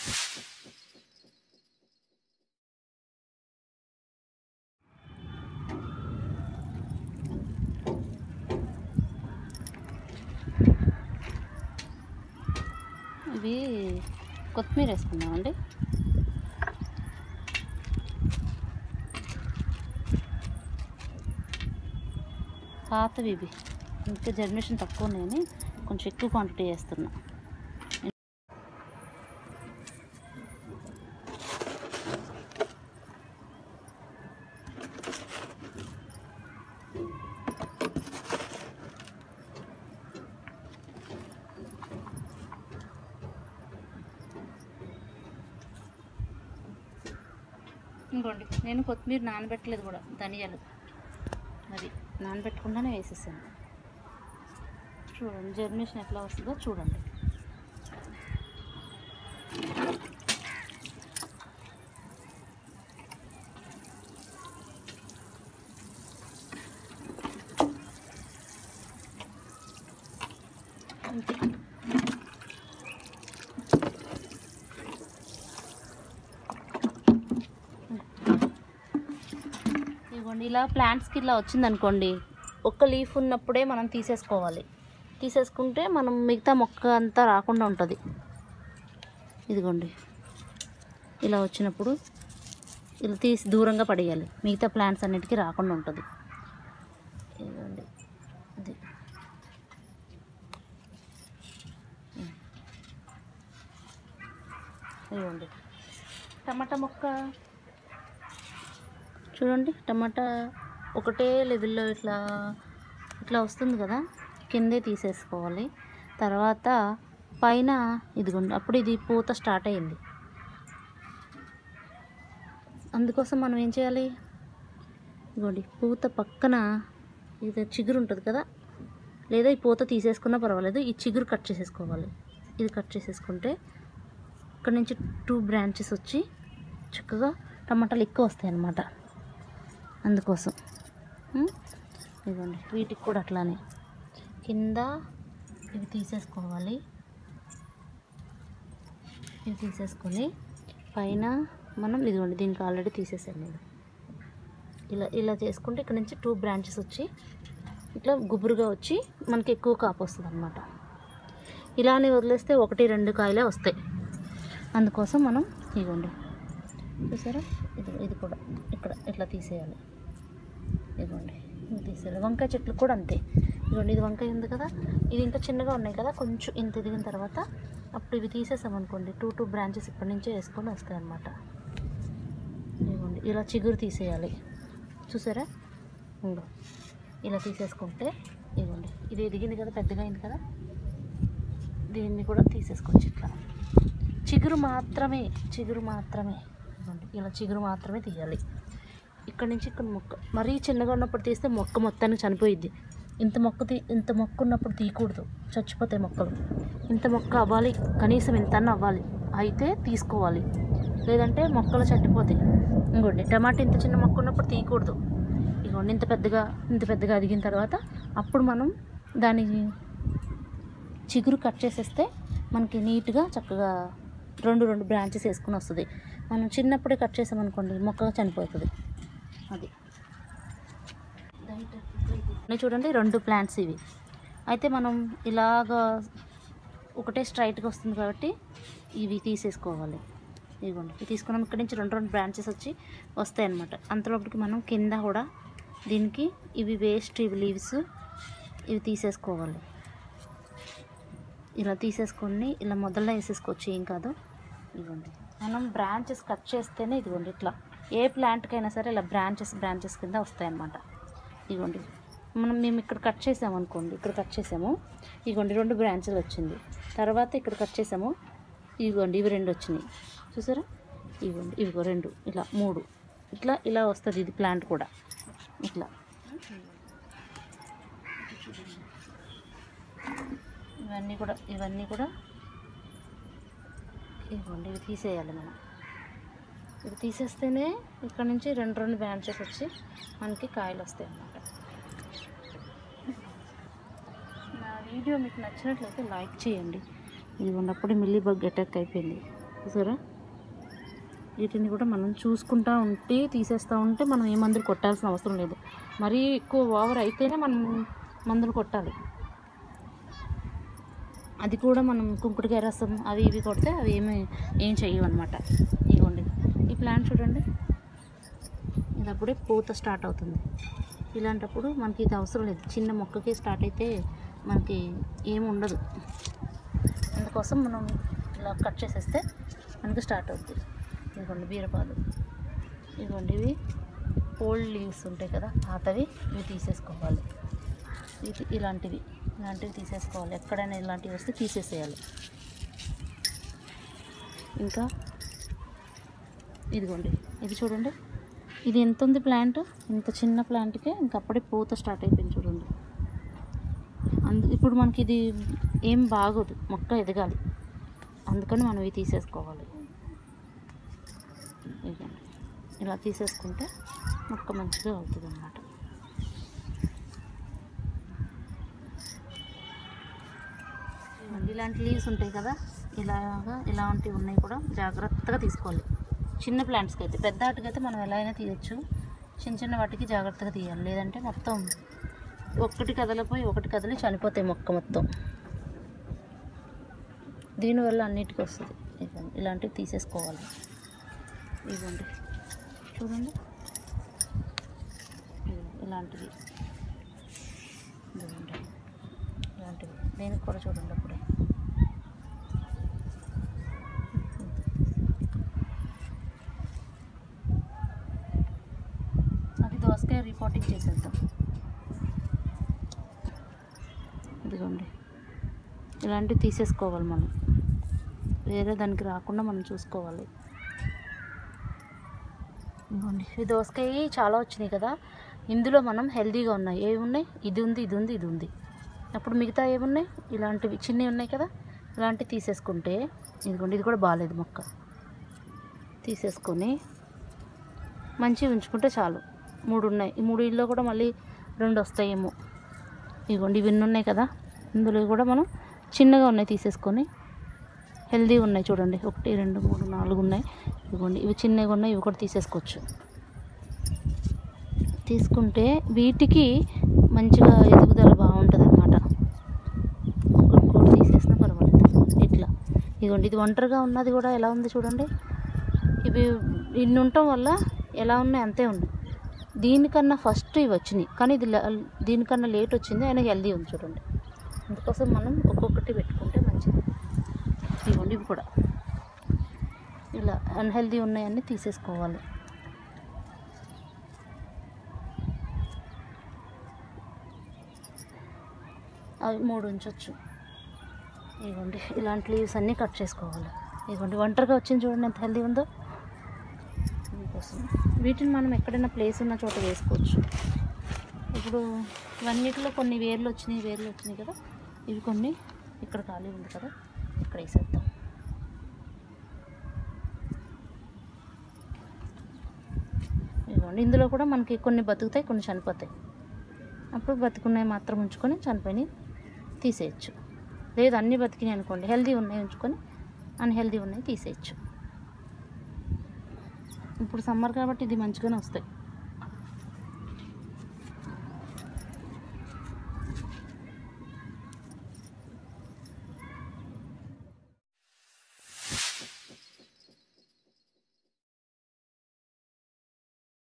ఇవి కొత్తిమీర వేసుకుందామండి పాతవి ఇవి ఇంకా జర్మినేషన్ తక్కువ ఉన్నాయని కొంచెం ఎక్కువ క్వాంటిటీ వేస్తున్నా ఇంకోండి నేను కొత్తిమీర నానబెట్టలేదు కూడా ధనియాలు అది నానబెట్టకుండానే వేసేసాను చూడండి జర్మినేషన్ ఎట్లా వస్తుందో చూడండి అంతే ఇదిగోండి ఇలా ప్లాంట్స్కి ఇలా వచ్చిందనుకోండి ఒక్క లీఫ్ ఉన్నప్పుడే మనం తీసేసుకోవాలి తీసేసుకుంటే మనం మిగతా మొక్క అంతా రాకుండా ఉంటుంది ఇదిగోండి ఇలా వచ్చినప్పుడు ఇలా తీసి దూరంగా పడేయాలి మిగతా ప్లాంట్స్ అన్నిటికీ రాకుండా ఉంటుంది ఇదిగోండి ఇది ఇదిగోండి టమాటా మొక్క చూడండి టమాటా ఒకటే లెవెల్లో ఇట్లా ఇట్లా వస్తుంది కదా కిందే తీసేసుకోవాలి తర్వాత పైన ఇదిగోండి అప్పుడు ఇది పూత స్టార్ట్ అయింది అందుకోసం మనం ఏం చేయాలి ఇదిగోండి పూత పక్కన ఇది చిగురు ఉంటుంది కదా లేదా ఈ పూత తీసేసుకున్నా పర్వాలేదు ఈ చిగురు కట్ చేసేసుకోవాలి ఇది కట్ చేసేసుకుంటే ఇక్కడ నుంచి టూ బ్రాంచెస్ వచ్చి చక్కగా టమాటాలు ఎక్కువ వస్తాయి అన్నమాట అందుకోసం ఉం? ఇదిగోండి వీటికి కూడా అట్లానే కింద ఇవి తీసేసుకోవాలి ఇవి తీసేసుకొని పైన మనం ఇదిగోండి దీనికి ఆల్రెడీ తీసేసాను నేను ఇలా ఇలా చేసుకుంటే ఇక్కడ నుంచి టూ బ్రాంచెస్ వచ్చి ఇట్లా గుబురుగా వచ్చి మనకి ఎక్కువ కాపు వస్తుంది అనమాట ఇలానే వదిలేస్తే ఒకటి రెండు కాయలే వస్తాయి అందుకోసం మనం ఇదిగోండి చూసారా ఇది ఇది కూడా ఇక్కడ ఇట్లా తీసేయాలి ఇదిగోండి ఇది తీసేయాలి వంకాయ చెట్లు కూడా అంతే ఇదిగోండి ఇది వంకాయ ఉంది కదా ఇది ఇంకా చిన్నగా ఉన్నాయి కదా కొంచెం ఇంత ఎదిగిన తర్వాత అప్పుడు ఇవి తీసేసామనుకోండి టూ టూ బ్రాంచెస్ ఇప్పటి నుంచే వేసుకొని వస్తాయి అన్నమాట ఇదిగోండి ఇలా చిగురు తీసేయాలి చూసారా ఇంకో ఇలా తీసేసుకుంటే ఇదిగోండి ఇది ఎదిగింది కదా పెద్దగా అయింది కదా దీన్ని కూడా తీసేసుకోవచ్చు ఇట్లా చిగురు మాత్రమే చిగురు మాత్రమే ఇదిగోండి ఇలా చిగురు మాత్రమే తీయాలి ఇక్కడ నుంచి ఇక్కడ మొక్క మరీ చిన్నగా ఉన్నప్పుడు తీస్తే మొక్క మొత్తానికి చనిపోయిద్ది ఇంత మొక్క తీ ఇంత మొక్క ఉన్నప్పుడు తీయకూడదు చచ్చిపోతాయి మొక్కలు ఇంత మొక్క అవ్వాలి కనీసం ఇంత అవ్వాలి అయితే తీసుకోవాలి లేదంటే మొక్కలు చచ్చిపోతాయి ఇంకోండి టమాటా ఇంత చిన్న మొక్క ఉన్నప్పుడు తీయకూడదు ఇగోండి ఇంత పెద్దగా ఇంత పెద్దగా అదిగిన తర్వాత అప్పుడు మనం దాని చిగురు కట్ చేసేస్తే మనకి నీట్గా చక్కగా రెండు రెండు బ్రాంచెస్ వేసుకుని వస్తుంది మనం చిన్నప్పుడే కట్ చేసామనుకోండి మొక్క చనిపోతుంది అది ఉన్నాయి చూడండి రెండు ప్లాంట్స్ ఇవి అయితే మనం ఇలాగా ఒకటే స్ట్రైట్గా వస్తుంది కాబట్టి ఇవి తీసేసుకోవాలి ఇదిగోండి ఇవి తీసుకున్నాం ఇక్కడ నుంచి రెండు రెండు బ్రాంచెస్ వచ్చి వస్తాయి అన్నమాట అంతలోపటికి మనం కింద కూడా దీనికి ఇవి వేస్ట్ ఇవి లీవ్స్ ఇవి తీసేసుకోవాలి ఇలా తీసేసుకొని ఇలా మొదల్లో వేసేసుకోవచ్చు ఏం కాదు ఇదిగోండి మనం బ్రాంచెస్ కట్ చేస్తేనే ఇదిగోండి ఇట్లా ఏ ప్లాంట్కైనా సరే ఇలా బ్రాంచెస్ బ్రాంచెస్ కింద వస్తాయన్నమాట ఇదిగోండి మనం మేము ఇక్కడ కట్ చేసాము అనుకోండి ఇక్కడ కట్ చేసాము ఇదిగోండి రెండు బ్రాంచెలు వచ్చింది తర్వాత ఇక్కడ కట్ చేసాము ఇదిగోండి ఇవి రెండు వచ్చినాయి చూసారా ఇదిగోండి ఇవిగో రెండు ఇలా మూడు ఇట్లా ఇలా వస్తుంది ఇది ప్లాంట్ కూడా ఇట్లా ఇవన్నీ కూడా ఇవన్నీ కూడా ఇవ్వండి ఇవి తీసేయాలి మనం ఇవి తీసేస్తేనే ఇక్కడ నుంచి రెండు రెండు బ్రాంచెస్ వచ్చి మనకి కాయలు వస్తాయి అన్నమాట నా వీడియో మీకు నచ్చినట్లయితే లైక్ చేయండి ఇది ఉన్నప్పుడు మిల్లీ బగ్ అటాక్ అయిపోయింది చూసారా వీటిని కూడా మనం చూసుకుంటా ఉంటే తీసేస్తూ ఉంటే మనం ఏ మందులు కొట్టాల్సిన అవసరం లేదు మరీ ఎక్కువ ఓవర్ అయితేనే మనం మందులు కొట్టాలి అది కూడా మనం కుంకుడుకాయ రసం అవి ఇవి కొడితే అవి ఏమి ఏం చెయ్యవు అనమాట ఇదిగోండి ఈ ప్లాంట్ చూడండి ఇది అప్పుడే పూత స్టార్ట్ అవుతుంది ఇలాంటప్పుడు మనకి ఇది అవసరం లేదు చిన్న మొక్కకి స్టార్ట్ అయితే మనకి ఏమి ఉండదు అందుకోసం మనం ఇలా కట్ చేసేస్తే మనకి స్టార్ట్ అవుతుంది ఇదిగోండి బీరపాలు ఇదిగోండి ఇవి ఓల్డ్ లీవ్స్ ఉంటాయి కదా పాతవి ఇవి తీసేసుకోవాలి ఇది ఇలాంటివి ఇలాంటివి తీసేసుకోవాలి ఎక్కడైనా ఇలాంటివి వస్తే తీసేసేయాలి ఇంకా ఇదిగోండి ఇది చూడండి ఇది ఎంత ఉంది ప్లాంట్ ఇంత చిన్న ప్లాంట్కే ఇంకా అప్పుడే పూత స్టార్ట్ అయిపోయింది చూడండి అందు ఇప్పుడు మనకి ఇది ఏం బాగోదు మొక్క ఎదగాలి అందుకని మనం ఇవి తీసేసుకోవాలి ఇదిగోండి. ఇలా తీసేసుకుంటే మొక్క మంచిగా అవుతుంది అన్నమాట ఇలాంటి లీవ్స్ ఉంటాయి కదా ఇలాగా ఇలాంటివి ఉన్నాయి కూడా జాగ్రత్తగా తీసుకోవాలి చిన్న ప్లాంట్స్కి అయితే పెద్ద వాటికి అయితే మనం ఎలా అయినా తీయచ్చు చిన్న చిన్న వాటికి జాగ్రత్తగా తీయాలి లేదంటే మొత్తం ఒక్కటి కదలిపోయి ఒకటి కదిలి చనిపోతాయి మొక్క మొత్తం దీనివల్ల అన్నిటికీ వస్తుంది ఇదిగోండి ఇలాంటివి తీసేసుకోవాలి ఇవ్వండి చూడండి ఇదిగో ఇలాంటివి ఇదిగోండి ఇలాంటివి దేనికి కూడా చూడండి అప్పుడే అది దోసకాయ రిపోర్టింగ్ చేసేద్దాం ఇదిగోండి ఇలాంటివి తీసేసుకోవాలి మనం వేరే దానికి రాకుండా మనం చూసుకోవాలి ఇదిగోండి ఈ దోసకాయ చాలా వచ్చినాయి కదా ఇందులో మనం హెల్తీగా ఉన్నాయి ఏవి ఉన్నాయి ఇది ఉంది ఇది ఉంది ఇది ఉంది అప్పుడు మిగతా ఏమున్నాయి ఇలాంటివి చిన్నవి ఉన్నాయి కదా ఇలాంటివి తీసేసుకుంటే ఇదిగోండి ఇది కూడా బాగాలేదు మొక్క తీసేసుకొని మంచిగా ఉంచుకుంటే చాలు మూడు ఉన్నాయి ఈ మూడు ఇల్లో కూడా మళ్ళీ రెండు వస్తాయేమో ఇదిగోండి ఇవి ఎన్ని ఉన్నాయి కదా ఇందులో కూడా మనం చిన్నగా ఉన్నాయి తీసేసుకొని హెల్దీగా ఉన్నాయి చూడండి ఒకటి రెండు మూడు నాలుగు ఉన్నాయి ఇదిగోండి ఇవి చిన్నగా ఉన్నాయి ఇవి కూడా తీసేసుకోవచ్చు తీసుకుంటే వీటికి మంచిగా ఎదుగుదల బాగుంటుంది అనమాట ఒకటి తీసేసినా పర్వాలేదు ఇట్లా ఇదిగోండి ఇది ఒంటరిగా ఉన్నది కూడా ఎలా ఉంది చూడండి ఇవి ఇన్ని ఉండటం వల్ల ఎలా ఉన్నాయి అంతే ఉన్నాయి దీనికన్నా ఫస్ట్ ఇవి వచ్చినాయి కానీ ఇది ల- దీనికన్నా లేట్ వచ్చింది అయినా హెల్దీ ఉంది చూడండి అందుకోసం మనం ఒక్కొక్కటి పెట్టుకుంటే మంచిది ఇవ్వండి ఇవి కూడా ఇలా అన్హెల్దీ ఉన్నాయన్నీ తీసేసుకోవాలి అవి మూడు ఉంచవచ్చు ఇదిగోండి ఇలాంటి లీవ్స్ అన్నీ కట్ చేసుకోవాలి ఇదిగోండి ఒంటరిగా వచ్చింది చూడండి ఎంత హెల్దీ ఉందో దీనికోసం వీటిని మనం ఎక్కడైనా ప్లేస్ ఉన్న చోట వేసుకోవచ్చు ఇప్పుడు ఇవన్నిటిలో కొన్ని వేర్లు వచ్చినాయి వేర్లు వచ్చినాయి కదా ఇవి కొన్ని ఇక్కడ ఖాళీ ఉంది కదా ఇక్కడ వేసేద్దాం ఇదిగోండి ఇందులో కూడా మనకి కొన్ని బతుకుతాయి కొన్ని చనిపోతాయి అప్పుడు బతుకున్నాయి మాత్రం ఉంచుకొని చనిపోయినాయి తీసేయచ్చు లేదు అన్నీ బతికినాయి అనుకోండి హెల్దీ ఉన్నాయి ఉంచుకొని అన్హెల్దీ ఉన్నాయి తీసేయచ్చు ఇప్పుడు సమ్మర్ కాబట్టి ఇది మంచిగానే వస్తాయి